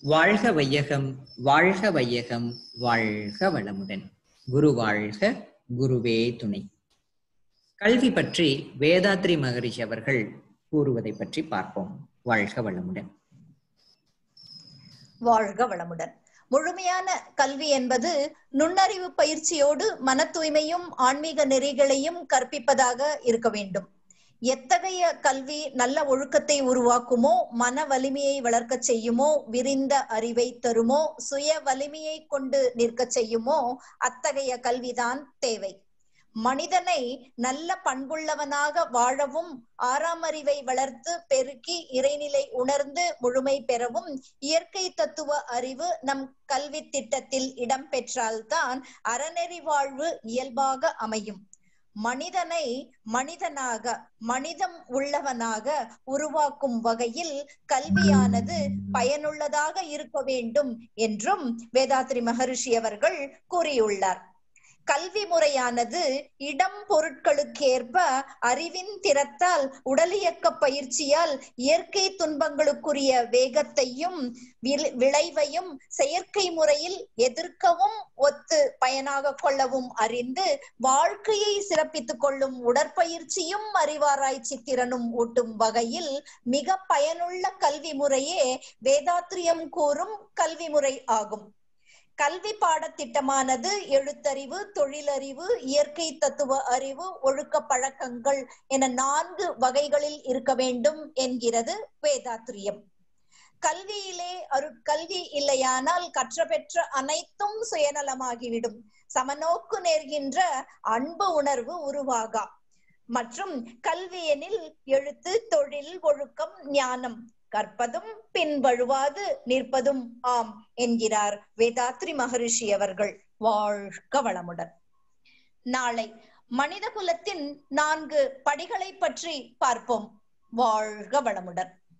வாழ்க வையகம் வாழ்க வையகம் வாழ்க வளமுடன் குரு வாழ்க குருவே துணை கல்வி பற்றி வேதாத்ரி மகரிஷி அவர்கள் கூறுவதை பற்றி பார்ப்போம் வாழ்க வளமுடன் வாழ்க வளமுடன் முழுமையான கல்வி என்பது நுண்ணறிவு பயிற்சியோடு மன தூய்மையும் ஆன்மீக நெறிகளையும் கற்பிப்பதாக இருக்க வேண்டும் எத்தகைய கல்வி நல்ல ஒழுக்கத்தை உருவாக்குமோ மன வலிமையை வளர்க்க செய்யுமோ விரிந்த அறிவை தருமோ சுய வலிமையை கொண்டு நிற்க செய்யுமோ அத்தகைய கல்விதான் தேவை மனிதனை நல்ல பண்புள்ளவனாக வாழவும் ஆறாம் அறிவை வளர்த்து பெருக்கி இறைநிலை உணர்ந்து முழுமை பெறவும் இயற்கை தத்துவ அறிவு நம் கல்வி திட்டத்தில் இடம் பெற்றால்தான் அறநெறி வாழ்வு இயல்பாக அமையும் மனிதனை மனிதனாக மனிதம் உள்ளவனாக உருவாக்கும் வகையில் கல்வியானது பயனுள்ளதாக இருக்க வேண்டும் என்றும் வேதாத்ரி மகரிஷி அவர்கள் கூறியுள்ளார் கல்வி முறையானது இடம் பொருட்களுக்கேற்ப அறிவின் திறத்தால் உடலியக்க பயிற்சியால் இயற்கை துன்பங்களுக்குரிய வேகத்தையும் விளைவையும் செயற்கை முறையில் எதிர்க்கவும் ஒத்து பயனாக கொள்ளவும் அறிந்து வாழ்க்கையை சிறப்பித்துக் கொள்ளும் உடற்பயிற்சியும் அறிவாராய்ச்சி திறனும் ஊட்டும் வகையில் மிக பயனுள்ள கல்வி முறையே வேதாத்திரியம் கூறும் கல்வி முறை ஆகும் கல்வி பாடத்திட்டமானது எழுத்தறிவு தொழிலறிவு இயற்கை தத்துவ அறிவு ஒழுக்க பழக்கங்கள் என நான்கு வகைகளில் இருக்க வேண்டும் என்கிறது வேதாத்திரியம் கல்வியிலே அருட்கல்வி இல்லையானால் கற்ற பெற்ற அனைத்தும் சுயநலமாகிவிடும் சமநோக்கு நேர்கின்ற அன்பு உணர்வு உருவாகா மற்றும் கல்வியெனில் எழுத்து தொழில் ஒழுக்கம் ஞானம் கற்பதும் பின்வழுவாது நிற்பதும் ஆம் என்கிறார் வேதாத்ரி மகரிஷி அவர்கள் வாழ்க வளமுடன் நாளை மனித குலத்தின் நான்கு படிகளை பற்றி பார்ப்போம் வாழ்க வளமுடன்